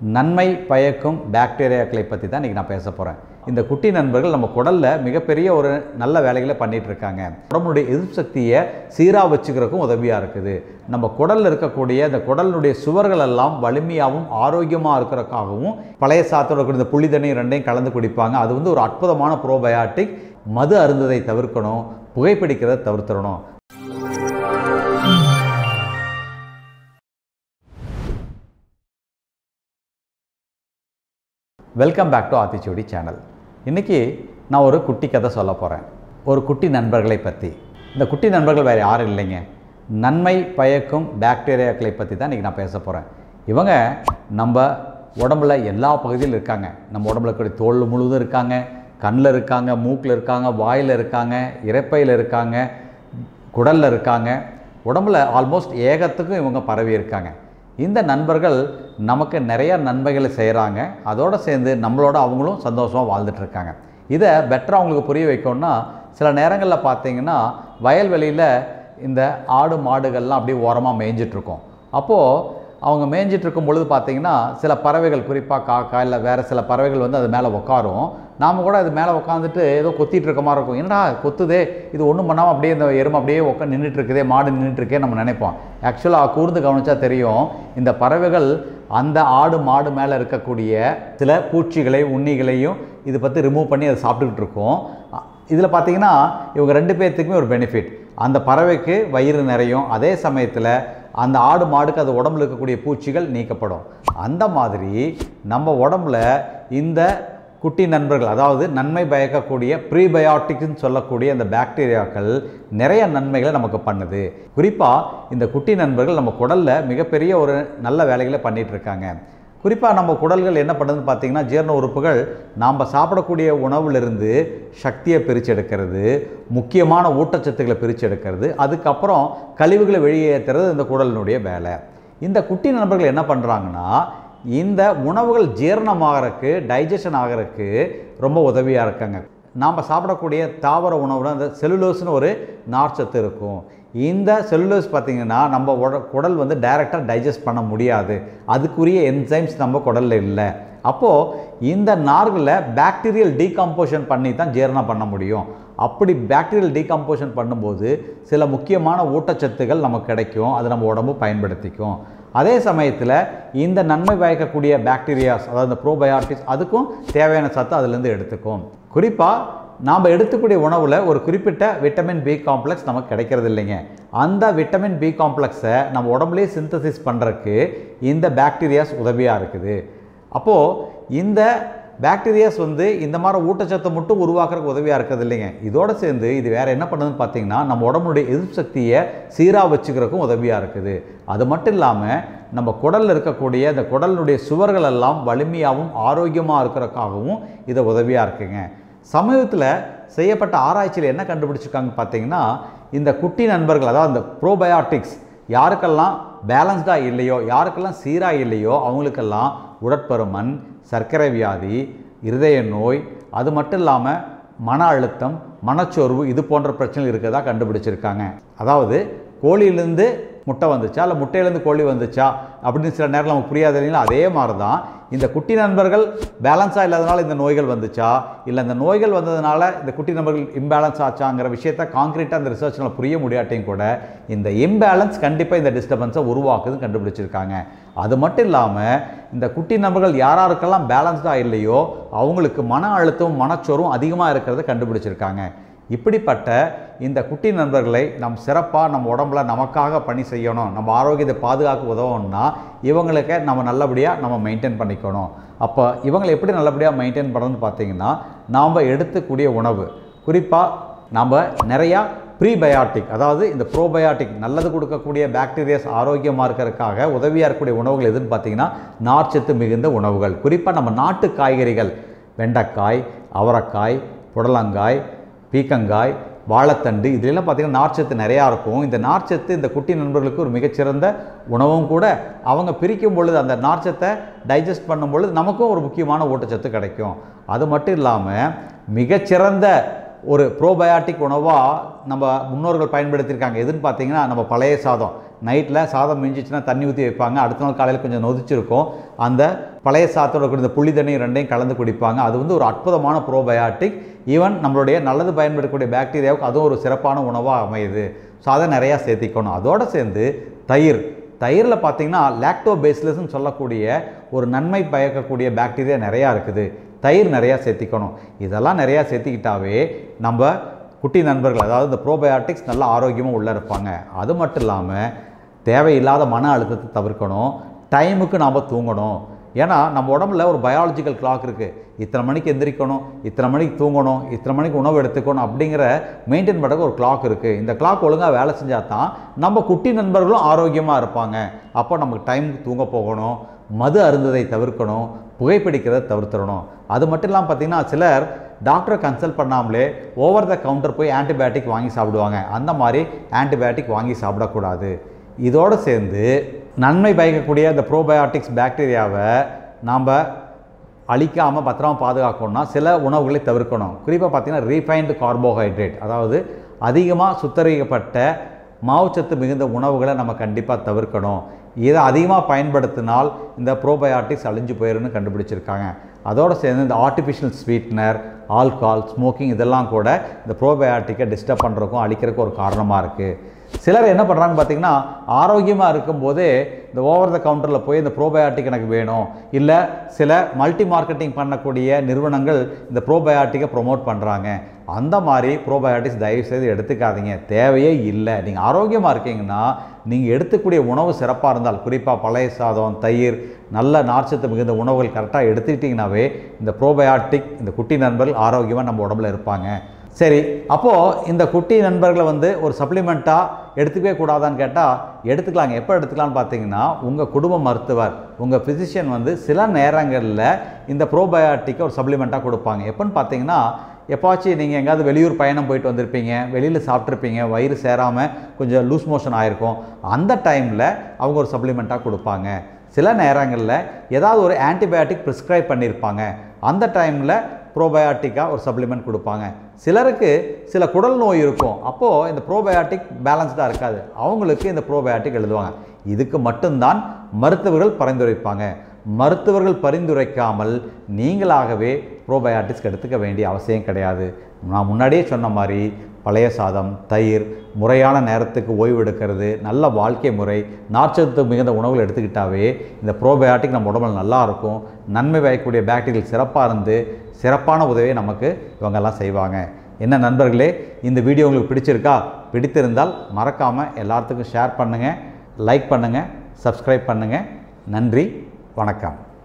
நன்மை பயக்கும் பாக்டீரியாக்களை பற்றி தான் இன்றைக்கி நான் பேச போகிறேன் இந்த குட்டி நண்பர்கள் நம்ம குடலில் மிகப்பெரிய ஒரு நல்ல வேலைகளை பண்ணிட்டு இருக்காங்க உடம்புடைய எதிர்ப்பு சக்தியை சீராக வச்சுக்கிறதுக்கும் உதவியாக இருக்குது நம்ம குடலில் இருக்கக்கூடிய இந்த குடலினுடைய சுவர்கள் எல்லாம் வலிமையாகவும் ஆரோக்கியமாக இருக்கிறதுக்காகவும் பழைய சாத்தோட கூட இந்த புள்ளி தண்ணி ரெண்டையும் கலந்து குடிப்பாங்க அது வந்து ஒரு அற்புதமான ப்ரோபயாட்டிக் மது அருந்ததை தவிர்க்கணும் புகைப்பிடிக்கிறதை தவிர்த்திடணும் welcome back to Aathichudi channel இன்றைக்கி நான் ஒரு குட்டி கதை சொல்ல போகிறேன் ஒரு குட்டி நண்பர்களை பற்றி இந்த குட்டி நண்பர்கள் வேறு யாரும் இல்லைங்க நன்மை பயக்கும் பாக்டீரியாக்களை பற்றி தான் இன்றைக்கி நான் பேச போகிறேன் இவங்க நம்ம உடம்புல எல்லா பகுதியிலும் இருக்காங்க நம்ம உடம்புல இருக்கக்கூடிய தோல் முழுவதும் இருக்காங்க கண்ணில் இருக்காங்க மூக்கில் இருக்காங்க வாயில் இருக்காங்க இறைப்பையில் இருக்காங்க குடலில் இருக்காங்க உடம்புல ஆல்மோஸ்ட் ஏகத்துக்கும் இவங்க பரவி இருக்காங்க இந்த நண்பர்கள் நமக்கு நிறைய நன்மைகளை செய்கிறாங்க அதோடு சேர்ந்து நம்மளோட அவங்களும் சந்தோஷமாக வாழ்ந்துட்டு இருக்காங்க இதை பெட்டராக அவங்களுக்கு புரிய வைக்கணும்னா சில நேரங்களில் பார்த்தீங்கன்னா வயல்வெளியில் இந்த ஆடு மாடுகள்லாம் அப்படியே ஓரமாக மேய்ஞ்சிட்ருக்கோம் அப்போது அவங்க மேய்ஞ்சிட்டு இருக்கும் பொழுது பார்த்தீங்கன்னா சில பறவைகள் குறிப்பாக காக்கா இல்லை வேறு சில பறவைகள் வந்து அது மேலே உட்காரும் நாம் கூட அது மேலே உட்காந்துட்டு ஏதோ கொத்திட்டு இருக்க மாதிரி இருக்கும் என்னடா கொத்துதே இது ஒன்றும் பண்ணாமல் அப்படியே இந்த எருமை அப்படியே உட்காந்து நின்றுட்டு இருக்குதே மாடு நின்றுட்டு இருக்கே நம்ம நினைப்போம் ஆக்சுவலாக கூர்ந்து கவனிச்சா தெரியும் இந்த பறவைகள் அந்த ஆடு மாடு மேலே இருக்கக்கூடிய சில பூச்சிகளை உண்ணிகளையும் இது பற்றி ரிமூவ் பண்ணி அதை சாப்பிட்டுக்கிட்டு இருக்கும் இதில் பார்த்தீங்கன்னா இவங்க ரெண்டு பேர்த்துக்குமே ஒரு பெனிஃபிட் அந்த பறவைக்கு வயிறு நிறையும் அதே சமயத்தில் அந்த ஆடு மாடுக்கு அது உடம்புல இருக்கக்கூடிய பூச்சிகள் நீக்கப்படும் அந்த மாதிரி நம்ம உடம்புல இந்த குட்டி நண்பர்கள் அதாவது நன்மை பயக்கக்கூடிய ப்ரீபயோட்டிக்ஸ்னு சொல்லக்கூடிய அந்த பாக்டீரியாக்கள் நிறைய நன்மைகளை நமக்கு பண்ணுது குறிப்பாக இந்த குட்டி நண்பர்கள் நம்ம குடலில் மிகப்பெரிய ஒரு நல்ல வேலைகளை பண்ணிகிட்டு இருக்காங்க குறிப்பாக நம்ம குடல்கள் என்ன பண்ணுதுன்னு பார்த்தீங்கன்னா ஜீரண உறுப்புகள் நாம் சாப்பிடக்கூடிய உணவுலேருந்து சக்தியை பிரிச்செடுக்கிறது முக்கியமான ஊட்டச்சத்துக்களை பிரிச்செடுக்கிறது அதுக்கப்புறம் கழிவுகளை வெளியேற்றுறது இந்த குடலினுடைய வேலை இந்த குட்டி நண்பர்கள் என்ன பண்ணுறாங்கன்னா இந்த உணவுகள் ஜீரணமாகறதுக்கு டைஜஷன் ஆகிறதுக்கு ரொம்ப உதவியாக இருக்காங்க நாம் சாப்பிடக்கூடிய தாவர உணவில் அந்த செல்லுலோஸ்னு ஒரு நார்ச்சத்து இருக்கும் இந்த செல்லுலோஸ் பார்த்திங்கன்னா நம்ம உட குடல் வந்து டைரெக்டாக டைஜஸ்ட் பண்ண முடியாது அதுக்குரிய என்சைம்ஸ் நம்ம குடலில் இல்லை அப்போது இந்த நார்களை பாக்டீரியல் டீகம்போஷன் பண்ணி தான் ஜீரணம் பண்ண முடியும் அப்படி பாக்டீரியல் டீகம்போஷன் பண்ணும்போது சில முக்கியமான ஊட்டச்சத்துக்கள் நமக்கு கிடைக்கும் அது நம்ம உடம்பு பயன்படுத்திக்கும் அதே சமயத்தில் இந்த நன்மை பயக்கக்கூடிய பாக்டீரியாஸ் அதாவது இந்த ப்ரோபயாட்டிக்ஸ் அதுக்கும் தேவையான சத்து அதுலேருந்து எடுத்துக்கும் குறிப்பாக நாம் எடுத்துக்கூடிய உணவில் ஒரு குறிப்பிட்ட விட்டமின் பி காம்ப்ளெக்ஸ் நமக்கு கிடைக்கிறது இல்லைங்க அந்த விட்டமின் பி காம்ப்ளெக்ஸை நம்ம உடம்புலேயே சிந்தசிஸ் பண்ணுறதுக்கு இந்த பாக்டீரியாஸ் உதவியாக இருக்குது அப்போது இந்த பாக்டீரியாஸ் வந்து இந்த மாதிரி ஊட்டச்சத்தை மட்டும் உருவாக்குறதுக்கு உதவியாக இருக்கிறது இல்லைங்க இதோடு சேர்ந்து இது வேறு என்ன பண்ணுதுன்னு பார்த்தீங்கன்னா நம்ம உடம்புடைய எதிர்ப்பு சக்தியை சீராக வச்சுக்கிறதுக்கும் உதவியாக இருக்குது அது மட்டும் இல்லாமல் நம்ம குடலில் இருக்கக்கூடிய இந்த குடலினுடைய சுவர்கள் எல்லாம் வலிமையாகவும் ஆரோக்கியமாக இருக்கிறதுக்காகவும் இது உதவியாக இருக்குங்க சமீபத்தில் செய்யப்பட்ட ஆராய்ச்சியில் என்ன கண்டுபிடிச்சிருக்காங்க பார்த்தீங்கன்னா இந்த குட்டி நண்பர்கள் அதாவது இந்த ப்ரோபயாட்டிக்ஸ் யாருக்கெல்லாம் பேலன்ஸ்டாக இல்லையோ யாருக்கெல்லாம் சீராக இல்லையோ அவங்களுக்கெல்லாம் உடற்பருமன் சர்க்கரை வியாதி இருதய நோய் அது மட்டும் இல்லாமல் மன அழுத்தம் மனச்சோர்வு இது போன்ற பிரச்சனைகள் இருக்கிறதா கண்டுபிடிச்சிருக்காங்க அதாவது கோழியிலேருந்து முட்டை வந்துச்சா இல்லை முட்டையிலேருந்து கோழி வந்துச்சா அப்படின்னு சில நேரம் நமக்கு புரியாது இல்லைங்களா அதே மாதிரி தான் இந்த குட்டி நண்பர்கள் பேலன்ஸாக இல்லாதனால இந்த நோய்கள் வந்துச்சா இல்லை இந்த நோய்கள் வந்ததுனால இந்த குட்டி நண்பர்கள் இம்பேலன்ஸ் ஆச்சாங்கிற விஷயத்த காங்கிரீட்டாக அந்த ரிசர்ச்சில் புரிய முடியாட்டையும் கூட இந்த இம்பேலன்ஸ் கண்டிப்பாக இந்த டிஸ்டர்பன்ஸை உருவாக்குதுன்னு கண்டுபிடிச்சிருக்காங்க அது மட்டும் இல்லாமல் இந்த குட்டி நபர்கள் யாராருக்கெல்லாம் பேலன்ஸ்டாக இல்லையோ அவங்களுக்கு மன அழுத்தமும் மனச்சோரும் அதிகமாக இருக்கிறத கண்டுபிடிச்சிருக்காங்க இப்படிப்பட்ட இந்த குட்டி நண்பர்களை நம் சிறப்பாக நம்ம உடம்புல நமக்காக பணி செய்யணும் நம்ம ஆரோக்கியத்தை பாதுகாக்க உதவணும்னா இவங்களுக்கு நம்ம நல்லபடியாக நம்ம மெயின்டைன் பண்ணிக்கணும் அப்போ இவங்களை எப்படி நல்லபடியாக மெயின்டைன் பண்ணணும்னு பார்த்தீங்கன்னா நாம் எடுத்துக்கூடிய உணவு குறிப்பாக நம்ம நிறையா ப்ரீபயாட்டிக் அதாவது இந்த ப்ரோபயாட்டிக் நல்லது கொடுக்கக்கூடிய பாக்டீரியாஸ் ஆரோக்கியமாக இருக்கிறதுக்காக உதவியாக இருக்கக்கூடிய உணவுகள் எதுன்னு பார்த்தீங்கன்னா நார்ச்சத்து மிகுந்த உணவுகள் குறிப்பாக நம்ம நாட்டு காய்கறிகள் வெண்டைக்காய் அவரைக்காய் புடலங்காய் பீக்கங்காய் வாழைத்தண்டு இதுலெல்லாம் பார்த்திங்கன்னா நார்ச்சத்து நிறையா இருக்கும் இந்த நார்ச்சத்து இந்த குட்டி நண்பர்களுக்கு ஒரு மிகச்சிறந்த உணவும் கூட அவங்க பிரிக்கும் பொழுது அந்த நார்ச்சத்தை டைஜஸ்ட் பண்ணும் பொழுது நமக்கும் ஒரு முக்கியமான ஊட்டச்சத்து கிடைக்கும் அது மட்டும் இல்லாமல் மிகச்சிறந்த ஒரு ப்ரோபயாட்டிக் உணவாக நம்ம முன்னோர்கள் பயன்படுத்தியிருக்காங்க எதுன்னு பார்த்தீங்கன்னா நம்ம பழைய சாதம் நைட்டில் சாதம் மிஞ்சிச்சுன்னா தண்ணி ஊற்றி வைப்பாங்க அடுத்த நாள் காலையில் கொஞ்சம் நொதிச்சிருக்கும் அந்த பழைய சாதத்தோட கூட இந்த புளி தண்ணி ரெண்டையும் கலந்து குடிப்பாங்க அது வந்து ஒரு அற்புதமான ப்ரோபயாட்டிக் ஈவன் நம்மளுடைய நல்லது பயன்படக்கூடிய பாக்டீரியாவுக்கு அதுவும் ஒரு சிறப்பான உணவாக அமையுது ஸோ அதை நிறையா சேர்த்திக்கணும் அதோடு சேர்ந்து தயிர் தயிரில் பார்த்தீங்கன்னா லாக்டோபேசிலஸ்ன்னு சொல்லக்கூடிய ஒரு நன்மை பயக்கக்கூடிய பாக்டீரியா நிறையா இருக்குது தயிர் நிறையா சேர்த்திக்கணும் இதெல்லாம் நிறையா சேர்த்திக்கிட்டாவே நம்ம குட்டி நண்பர்கள் அதாவது இந்த ப்ரோபயாட்டிக்ஸ் நல்லா ஆரோக்கியமாக உள்ளே இருப்பாங்க அது மட்டும் இல்லாமல் தேவையில்லாத மன அழுத்தத்தை தவிர்க்கணும் டைமுக்கு நாம் தூங்கணும் ஏன்னா நம்ம உடம்புல ஒரு பயாலஜிக்கல் கிளாக் இருக்குது இத்தனை மணிக்கு எந்திரிக்கணும் இத்தனை மணிக்கு தூங்கணும் இத்தனை மணிக்கு உணவு எடுத்துக்கணும் அப்படிங்கிற மெயின்டைன் பண்ணுறதுக்கு ஒரு கிளாக் இருக்குது இந்த கிளாக் ஒழுங்காக வேலை செஞ்சால் தான் நம்ம குட்டி நண்பர்களும் ஆரோக்கியமாக இருப்பாங்க அப்போ நமக்கு டைமுக்கு தூங்க போகணும் மது அருந்ததை தவிர்க்கணும் புகைப்பிடிக்கிறதை தவிர்த்துடணும் அது மட்டும் இல்லாமல் பார்த்தீங்கன்னா சிலர் டாக்டரை கன்சல்ட் பண்ணாமலே ஓவர் த கவுண்டர் போய் ஆன்டிபயோட்டிக் வாங்கி சாப்பிடுவாங்க அந்த மாதிரி ஆன்டிபயோட்டிக் வாங்கி சாப்பிடக்கூடாது இதோடு சேர்ந்து நன்மை பயக்கக்கூடிய இந்த ப்ரோபயோட்டிக்ஸ் பாக்டீரியாவை நாம் அழிக்காமல் பத்திரமா பாதுகாக்கணும்னா சில உணவுகளை தவிர்க்கணும் குறிப்பாக பார்த்தீங்கன்னா ரீஃபைன்டு கார்போஹைட்ரேட் அதாவது அதிகமாக சுத்தரிக்கப்பட்ட மாவுச்சத்து மிகுந்த உணவுகளை நம்ம கண்டிப்பாக தவிர்க்கணும் இதை அதிகமாக பயன்படுத்தினால் இந்த ப்ரோபயோட்டிக்ஸ் அழிஞ்சு போயிருன்னு கண்டுபிடிச்சிருக்காங்க அதோடு சேர்ந்து இந்த ஆர்டிஃபிஷியல் ஸ்வீட்னர் ஆல்கால் ஸ்மோக்கிங் இதெல்லாம் கூட இந்த ப்ரோபயோட்டிக்கை டிஸ்டர்ப் பண்ணுறதுக்கும் அழிக்கிறதுக்கும் ஒரு காரணமாக இருக்குது சிலர் என்ன பண்ணுறாங்க பார்த்தீங்கன்னா ஆரோக்கியமாக இருக்கும்போதே இந்த ஓவர் த கவுண்டரில் போய் இந்த ப்ரோபயோட்டிக் எனக்கு வேணும் இல்லை சில மல்டி மார்க்கெட்டிங் பண்ணக்கூடிய நிறுவனங்கள் இந்த ப்ரோபயோட்டிக்கை ப்ரொமோட் பண்ணுறாங்க அந்த மாதிரி ப்ரோபயோட்டிக்ஸ் தயவு செய்து எடுத்துக்காதீங்க தேவையே இல்லை நீங்கள் ஆரோக்கியமாக இருக்கீங்கன்னா நீங்கள் எடுத்துக்கூடிய உணவு சிறப்பாக இருந்தால் குறிப்பாக பழைய சாதம் தயிர் நல்ல நார்ச்சத்து மிகுந்த உணவுகள் கரெக்டாக எடுத்துக்கிட்டிங்கனாவே இந்த ப்ரோபயாட்டிக் இந்த குட்டி நண்பர்கள் ஆரோக்கியமாக நம்ம உடம்புல இருப்பாங்க சரி அப்போது இந்த குட்டி நண்பர்களை வந்து ஒரு சப்ளிமெண்ட்டாக எடுத்துக்கவே கூடாதான்னு கேட்டால் எடுத்துக்கலாங்க எப்போ எடுத்துக்கலாம்னு பார்த்தீங்கன்னா உங்கள் குடும்ப மருத்துவர் உங்கள் ஃபிசிஷியன் வந்து சில நேரங்களில் இந்த ப்ரோபயாட்டிக்கை ஒரு சப்ளிமெண்ட்டாக கொடுப்பாங்க எப்போன்னு பார்த்தீங்கன்னா எப்பாச்சும் நீங்கள் எங்கேயாவது வெளியூர் பயணம் போயிட்டு வந்திருப்பீங்க வெளியில் சாப்பிட்ருப்பீங்க வயிறு சேராமல் கொஞ்சம் லூஸ் மோஷன் ஆகிருக்கும் அந்த டைமில் அவங்க ஒரு சப்ளிமெண்ட்டாக கொடுப்பாங்க சில நேரங்களில் ஏதாவது ஒரு ஆன்டிபயோட்டிக் ப்ரிஸ்கிரைப் பண்ணியிருப்பாங்க அந்த டைமில் ப்ரோபயாட்டிக்காக ஒரு சப்ளிமெண்ட் கொடுப்பாங்க சிலருக்கு சில குடல் நோய் இருக்கும் அப்போது இந்த ப்ரோபயாட்டிக் பேலன்ஸ்டாக இருக்காது அவங்களுக்கு இந்த ப்ரோபயாட்டிக் எழுதுவாங்க இதுக்கு மட்டும்தான் மருத்துவர்கள் பரிந்துரைப்பாங்க மருத்துவர்கள் பரிந்துரைக்காமல் நீங்களாகவே ப்ரோபயாட்டிக்ஸ் எடுத்துக்க வேண்டிய அவசியம் கிடையாது நான் முன்னாடியே சொன்ன மாதிரி பழைய சாதம் தயிர் முறையான நேரத்துக்கு ஓய்வு எடுக்கிறது நல்ல வாழ்க்கை முறை நார்ச்சத்து மிகுந்த உணவுகள் எடுத்துக்கிட்டாவே இந்த ப்ரோபயாட்டிக் நம்ம உடம்புல நல்லா இருக்கும் நன்மை பயக்கக்கூடிய பாக்டீரியல் சிறப்பாக இருந்து சிறப்பான உதவியை நமக்கு இவங்கெல்லாம் செய்வாங்க என்ன நண்பர்களே இந்த வீடியோ உங்களுக்கு பிடிச்சிருக்கா பிடித்திருந்தால் மறக்காமல் எல்லாத்துக்கும் ஷேர் பண்ணுங்கள் லைக் பண்ணுங்கள் சப்ஸ்கிரைப் பண்ணுங்கள் நன்றி வணக்கம்